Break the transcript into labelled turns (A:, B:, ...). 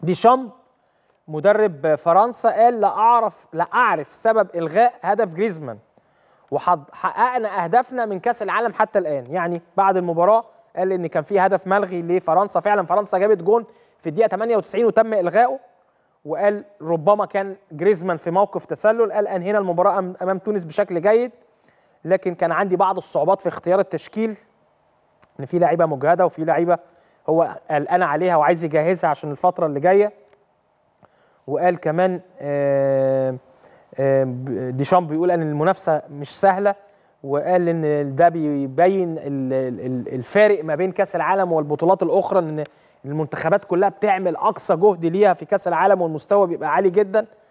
A: ديشامب مدرب فرنسا قال لا اعرف لا اعرف سبب الغاء هدف جريزمان وحققنا اهدافنا من كاس العالم حتى الان يعني بعد المباراه قال ان كان في هدف ملغي لفرنسا فعلا فرنسا جابت جون في الدقيقه 98 وتم الغائه وقال ربما كان جريزمان في موقف تسلل قال انهينا المباراه امام تونس بشكل جيد لكن كان عندي بعض الصعوبات في اختيار التشكيل ان في لعيبه مجهده وفي لعيبه هو قلقان عليها وعايز يجهزها عشان الفتره اللي جايه وقال كمان آه، آه، ديشامب بيقول ان المنافسه مش سهله وقال ان ده بيبين ال- ال- الفارق ما بين كاس العالم والبطولات الاخرى ان المنتخبات كلها بتعمل اقصى جهد ليها في كاس العالم والمستوى بيبقى عالي جدا